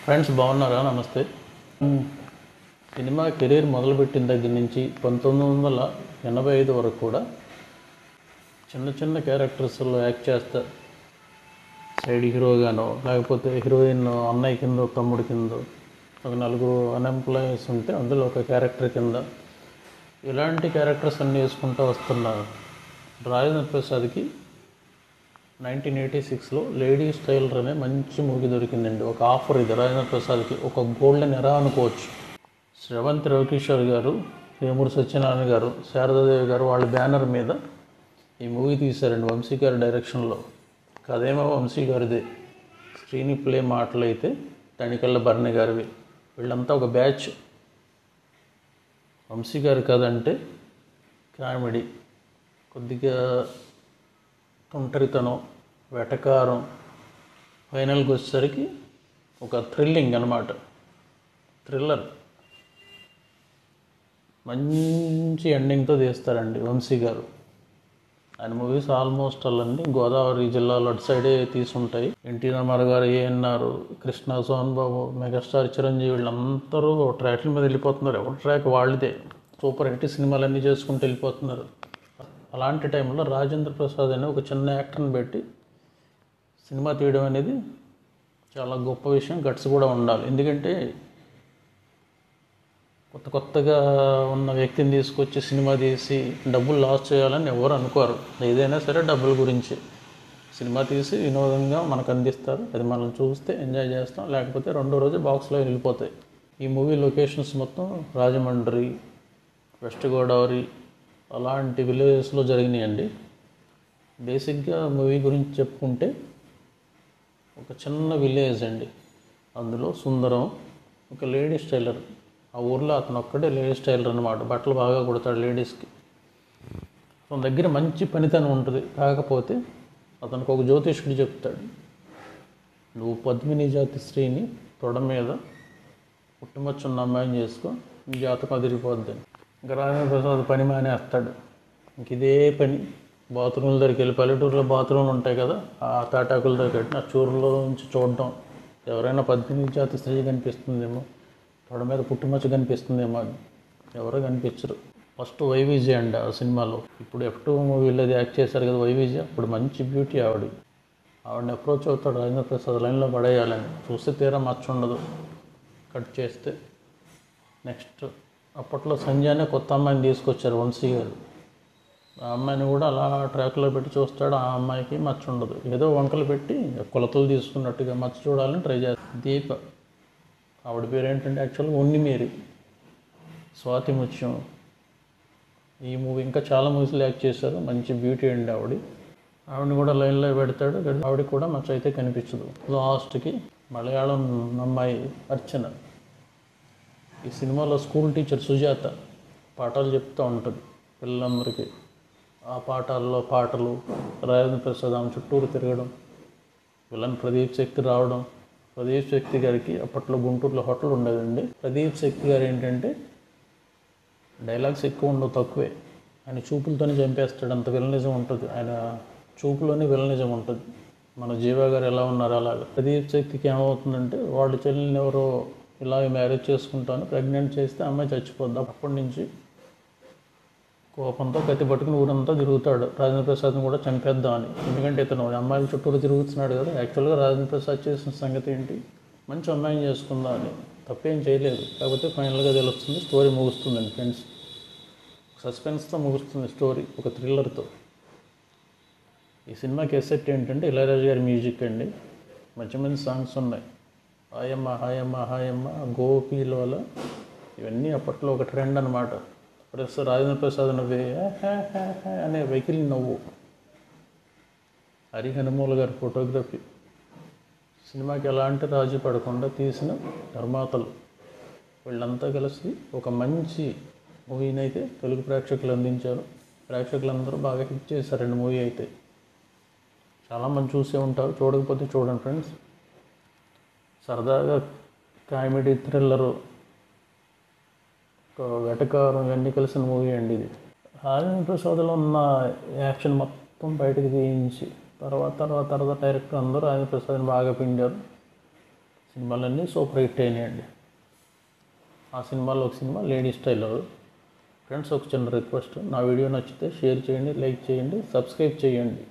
friends బాగున్నారా నమస్తే cinema career మొదలుపెట్టిన దగ్గర నుంచి పంతొమ్మిది వందల ఎనభై ఐదు వరకు కూడా చిన్న చిన్న క్యారెక్టర్స్లో యాక్ట్ చేస్తా సైడ్ హీరోగానో లేకపోతే హీరోయిన్ అన్నయ్య కింద తమ్ముడు కింద ఒక నలుగురు అన్ఎంప్లాయీస్ ఉంటే అందులో ఒక క్యారెక్టర్ కింద ఇలాంటి క్యారెక్టర్స్ అన్నీ వేసుకుంటూ వస్తున్నారు రాజేంద్ర ప్రసాద్కి నైన్టీన్ ఎయిటీ సిక్స్లో లేడీ స్టైలర్ అనే మంచి మూవీ దొరికిందండి ఒక ఆఫర్ ఇది రాజేంద్ర ప్రసాద్కి ఒక గోల్డెన్ ఎరా అనుకోవచ్చు శ్రవంతి రవికిషోర్ గారు వేమూరి సత్యనారాయణ గారు శారదాదేవి గారు వాళ్ళ బ్యానర్ మీద ఈ మూవీ తీశారండి వంశీ గారి డైరెక్షన్లో కథేమో వంశీ గారిదే శ్రీని ప్లే మాటలు అయితే తణికళ్ళ భరణి గారివి వీళ్ళంతా ఒక బ్యాచ్ వంశీ గారి కథ అంటే కామెడీ కొద్దిగా ఒంటరితనం వెటకారం ఫైనల్కి వచ్చేసరికి ఒక థ్రిల్లింగ్ అనమాట థ్రిల్లర్ మంచి ఎండింగ్తో తీస్తారండి వంశీ గారు ఆయన మూవీస్ ఆల్మోస్ట్ అన్నీ గోదావరి జిల్లాలో అటు సైడే తీసుంటాయి ఎన్టీ రామారావు గారు ఏఎన్ఆర్ కృష్ణ సోహన్ బాబు మెగాస్టార్ చిరంజీవి వీళ్ళందరూ ట్రాక్ల మీద వెళ్ళిపోతున్నారు ఎవరి ట్రాక్ వాళ్ళదే సూపర్ హిట్ సినిమాలన్నీ చేసుకుంటూ వెళ్ళిపోతున్నారు అలాంటి టైంలో రాజేంద్ర ప్రసాద్ అనే ఒక చిన్న యాక్టర్ని పెట్టి సినిమా తీయడం అనేది చాలా గొప్ప విషయం గట్స్ కూడా ఉండాలి ఎందుకంటే కొత్త కొత్తగా ఉన్న వ్యక్తిని తీసుకొచ్చి సినిమా తీసి డబ్బులు లాస్ చేయాలని ఎవరు అనుకోరు ఏదైనా సరే డబ్బుల గురించి సినిమా తీసి వినోదంగా మనకు అందిస్తారు అది మనం చూస్తే ఎంజాయ్ చేస్తాం లేకపోతే రెండో రోజు బాక్స్లో వెళ్ళిపోతాయి ఈ మూవీ లొకేషన్స్ మొత్తం రాజమండ్రి వెస్ట్ గోదావరి అలాంటి విలేజెస్లో జరిగినాయండి బేసిక్గా మూవీ గురించి చెప్పుకుంటే ఒక చిన్న విలేజ్ అండి అందులో సుందరం ఒక లేడీస్ టైలర్ ఆ ఊర్లో అతను ఒక్కడే లేడీస్ టైలర్ అనమాట బట్టలు బాగా కుడతాడు లేడీస్కి తన దగ్గర మంచి పనితనం ఉంటుంది కాకపోతే అతనికి ఒక జ్యోతిష్కుడు చెప్తాడు నువ్వు పద్మిని జాతి స్త్రీని తొడ మీద పుట్టుమచ్చున్న అమ్మాయిని చేసుకో నీ జాతకం అదిరిపోద్దని ఇంకా రాజేంద్ర ప్రసాద్ పని మానేస్తాడు ఇంక ఇదే పని బాత్రూమ్ల దగ్గరికి వెళ్ళి పల్లెటూరులో బాత్రూమ్లు ఉంటాయి కదా ఆ తాటాకుల దగ్గర కట్టిన ఆ చూరులో నుంచి చూడడం ఎవరైనా పద్మిని జాతి స్త్రీ కనిపిస్తుందేమో తొడ మీద పుట్టుమచ్చ కనిపిస్తుందేమో అని ఎవరో కనిపించరు ఫస్ట్ వైవిజయ అండి ఆ సినిమాలో ఇప్పుడు ఎఫ్ టూ మూవీలో అది యాక్ట్ చేశారు కదా వైవిజయ అప్పుడు మంచి బ్యూటీ ఆవిడ ఆవిడని అప్రోచ్ అవుతాడు రాజేంద్ర ప్రసాద్ లైన్లో పడేయాలని చూస్తే తీరా మచ్చ ఉండదు కట్ చేస్తే నెక్స్ట్ అప్పట్లో సంజయ్ కొత్త అమ్మాయిని తీసుకొచ్చారు వంశీ గారు ఆ అమ్మాయిని కూడా అలా ట్రాక్లో పెట్టి చూస్తాడు ఆ అమ్మాయికి మచ్చ ఉండదు ఏదో వంకలు పెట్టి కొలతలు తీసుకున్నట్టుగా మచ్చ చూడాలని ట్రై చేస్తాడు దీప ఆవిడ పేరు ఏంటంటే యాక్చువల్గా ఉన్ని మేరీ స్వాతి ముత్యం ఈ మూవీ ఇంకా చాలా మూవీస్లో యాక్ట్ చేశారు మంచి బ్యూటీ అండి ఆవిడ ఆవిడని కూడా లైన్లో పెడతాడు ఆవిడ కూడా మచ్చ అయితే కనిపించదు లాస్ట్కి మలయాళం అమ్మాయి అర్చన ఈ సినిమాలో స్కూల్ టీచర్ సుజాత పాఠాలు చెప్తూ ఉంటుంది పిల్లలందరికీ ఆ పాఠాల్లో పాటలు రాజేంద్ర ప్రసాద్ ఆమె చుట్టూరు తిరగడం విలన్ ప్రదీప్ శక్తి రావడం ప్రదీప్ శక్తి గారికి అప్పట్లో గుంటూరులో హోటల్ ఉండేదండి ప్రదీప్ శక్తి గారు ఏంటంటే డైలాగ్స్ ఎక్కువ ఉండవు తక్కువే ఆయన చూపులతోనే చంపేస్తాడు అంత విలనిజం ఉంటుంది ఆయన చూపులోనే విలనిజం ఉంటుంది మన జీవా గారు ఎలా ఉన్నారు అలాగా ప్రదీప్ శక్తికి ఏమవుతుందంటే వాడి చెల్లిని ఎవరో ఇలాగ మ్యారేజ్ చేసుకుంటాను ప్రెగ్నెంట్ చేస్తే అమ్మాయి చచ్చిపోద్ది అప్పటి నుంచి కోపంతో కత్తి పట్టుకుని ఊరంతా తిరుగుతాడు రాజేంద్ర ప్రసాద్ని కూడా చంపేద్దామని ఎందుకంటే ఇతను అమ్మాయిల చుట్టూరు తిరుగుతున్నాడు కదా యాక్చువల్గా రాజేంద్ర ప్రసాద్ చేసిన సంగతి ఏంటి మంచి అమ్మాయిని చేసుకుందాం అని తప్పేం చేయలేదు కాకపోతే ఫైనల్గా తెలుస్తుంది స్టోరీ ముగుస్తుందండి ఫ్రెండ్స్ సస్పెన్స్తో ముగుస్తుంది స్టోరీ ఒక థ్రిల్లర్తో ఈ సినిమాకి ఎసెట్ ఏంటంటే ఇళయరాజు గారి మ్యూజిక్ అండి మంచి మంచి సాంగ్స్ ఉన్నాయి హాయమ్మ హాయమ్మ హాయమ్మ గోపీలోల ఇవన్నీ అప్పట్లో ఒక ట్రెండ్ అనమాట ప్లస్ రాజేంద్ర ప్రసాద్ నవ్వే "హే, హే, హే" అనే వెకిలి నవ్వు హరి హనుమూల గారి ఫోటోగ్రఫీ సినిమాకి ఎలాంటి రాజీ పడకుండా తీసిన నిర్మాతలు వీళ్ళంతా కలిసి ఒక మంచి మూవీని అయితే తెలుగు ప్రేక్షకులు అందించారు ప్రేక్షకులందరూ బాగా హిట్ చేశారండి మూవీ అయితే చాలామంది చూసే ఉంటారు చూడకపోతే చూడండి ఫ్రెండ్స్ సరదాగా కామెడీ థ్రిల్లరు ఒక వెటకారం ఇవన్నీ కలిసిన మూవీ అండి ఇది రాజేంద్ర ప్రసాద్లో ఉన్న యాక్షన్ మొత్తం బయటకు తీయించి తర్వాత తర్వాత తర్వాత డైరెక్టర్ అందరూ రాజేంద్ర ప్రసాద్ని బాగా పిండారు సినిమాలన్నీ సూపర్ హిట్ అయినాయండి ఆ సినిమాలో ఒక సినిమా లేడీ టైలర్ ఫ్రెండ్స్ ఒక చిన్న రిక్వెస్ట్ నా వీడియో నచ్చితే షేర్ చేయండి లైక్ చేయండి సబ్స్క్రైబ్ చేయండి